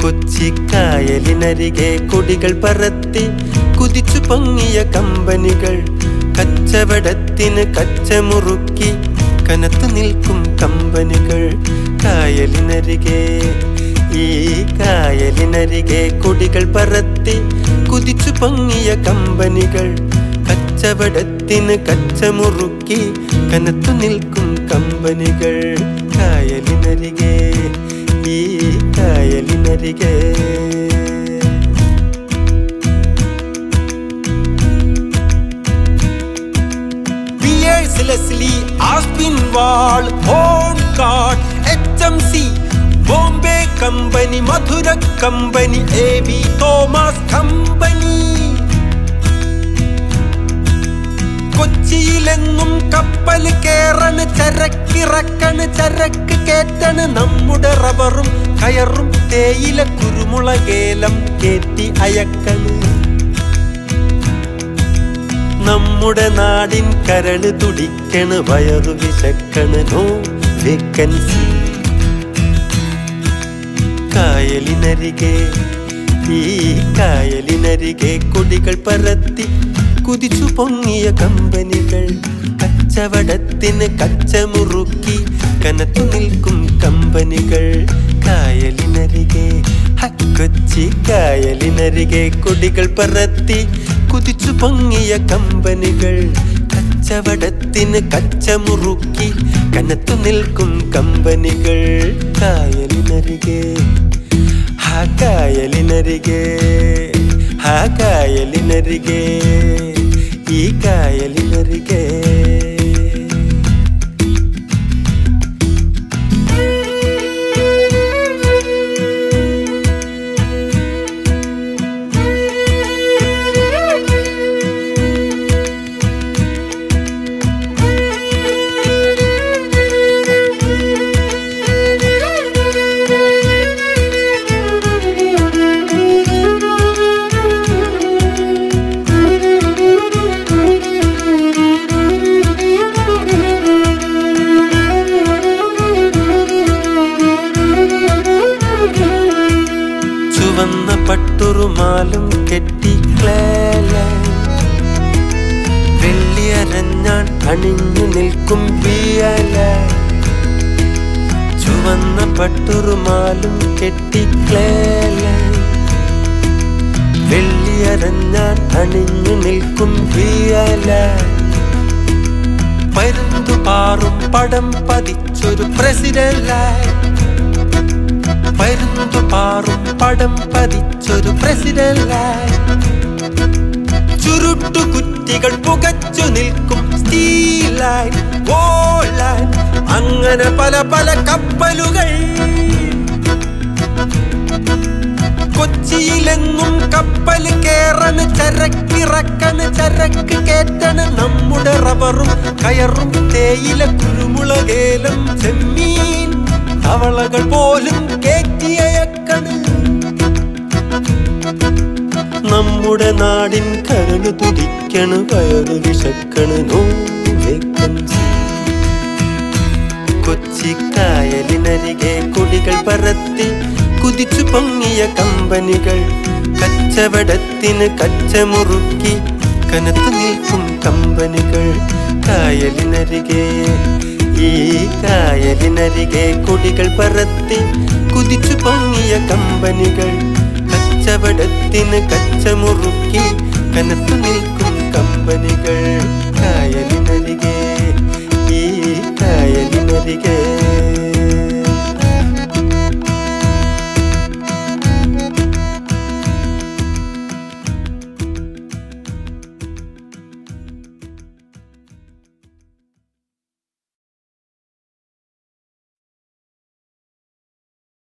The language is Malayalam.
കൊച്ചിക്കായലിനരികെ കൊടികൾ പറത്തി കുതിച്ചു പൊങ്ങിയ കമ്പനികൾ കച്ചവടത്തിന് കച്ചമുറുക്കി കനത്തു നിൽക്കും കമ്പനികൾ കായലിനരികെ ഈ കായലിനരികെ കൊടികൾ പറത്തി കുതിച്ചു പൊങ്ങിയ കമ്പനികൾ കച്ചവടത്തിന് കച്ചമുറുക്കി കനത്തു നിൽക്കും കമ്പനികൾ കായലിനരികെ ഈ കായലിനരികെ പിയേഴ്സ് ലെസ്ലി ആസ്പിൻ വാൾ ഹോൺ കാർഡ് H M C Bombay company Madura company A V Thomas company കൊച്ചിയിലെങ്ങും കപ്പൽ കേറണ് ചരക്കിറക്കണ് ചരക്ക് കേറ്റണ് നമ്മുടെ റബ്ബറും കയറും തേയില കുരുമുളകേലം കേറ്റി അയക്കണ് നമ്മുടെ നാടിൻ കരള് തുടിക്കണ് വയറു വിശക്കണ് നോ വേക്കൻസി കായലിനരികെ ഈ കായലിനരികെ കൊടികൾ പറത്തി കുതിച്ചു പൊങ്ങിയ കമ്പനികൾ കച്ചവടത്തിന് കച്ചമുറുക്കി കനത്തു നിൽക്കും കമ്പനികൾ കായലിനരികെ ഹ, കൊച്ചി കായലിനരികെ കൊടികൾ പറത്തി കുതിച്ചു പൊങ്ങിയ കമ്പനികൾ കച്ചവടത്തിന് കച്ചമുറുക്കി കനത്തു നിൽക്കും കമ്പനികൾ കായലിനരികെ ഹാ കായലിനരികെ ഹാ കായലിനരികെ ഈ കായലിനരികെ ചുവന്ന പട്ടുറുമാലും കെട്ടി ക്ലേല വെള്ളിയരഞ്ഞാൻ അണിഞ്ഞു നിൽക്കും പിയല ചുവന്ന പട്ടുറുമാലും കെട്ടി ക്ലേല വെള്ളിയരഞ്ഞാൻ അണിഞ്ഞു നിൽക്കും പിയല പരുന്തു പാറും പടം പതിച്ചൊരു പ്രസിഡന്റായി പരുന്തു പാറും പടം പതിച്ചൊരു പ്രസിഡന്റായി ചുരുട്ടു കുറ്റികൾ പുകച്ചു നിൽക്കും സ്റ്റീലായി ഓലായി അങ്ങനെ പല പല കപ്പലുകൾ കൊച്ചിയിലെങ്ങും കപ്പൽ കേറണ് ചരക്കിറക്കണ് ചരക്ക് കേറ്റണ് നമ്മുടെ റബ്ബറും കയറും തേയില കുരുമുളകേലം ചെമ്മീൻ തവളകൾ പോലും കേറ്റിയക്കണ് നമ്മുടെ നാടിൻ കരള് തുടിക്കണ് വയറു വിശക്കണ് നോ വേക്കൻസി കൊച്ചിക്കായലിനരികെ കൊടികൾ പറത്തി കുതിച്ചു പൊങ്ങിയ കമ്പനികൾ കച്ചവടത്തിന് കച്ചമുറുക്കി കനത്തു നിൽക്കും കമ്പനികൾ കായലിനരികെ ഈ കായലിനരികെ കൊടികൾ പറത്തി കുതിച്ചു പൊങ്ങിയ കമ്പനികൾ കച്ചവടത്തിന് കച്ചമുറുക്കി കനത്തു നിൽക്കും കമ്പനികൾ കായലിനരികെ ഈ കായലിനരികെ